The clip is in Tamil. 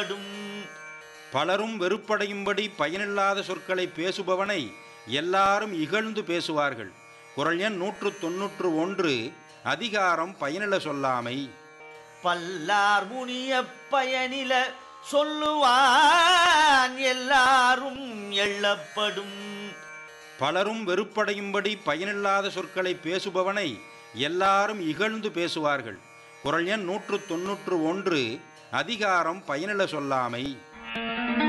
பலரும் வெறுப்படையும்படி பயனில்லாத சொற்களை பேசுபவனை எல்லாரும் இகழ்ந்து பேசுவார்கள் குரல் எண் நூற்று தொன்னூற்று ஒன்று அதிகாரம் பயனில சொல்லாமை பல்லார் முனிய பயனில சொல்லுவான் எல்லாரும் எள்ளப்படும் பலரும் வெறுப்படையும்படி பயனில்லாத சொற்களை பேசுபவனை எல்லாரும் இகழ்ந்து பேசுவார்கள் குரல் எண் நூற்று தொன்னூற்று ஒன்று அதிகாரம் பயனில சொல்லாமை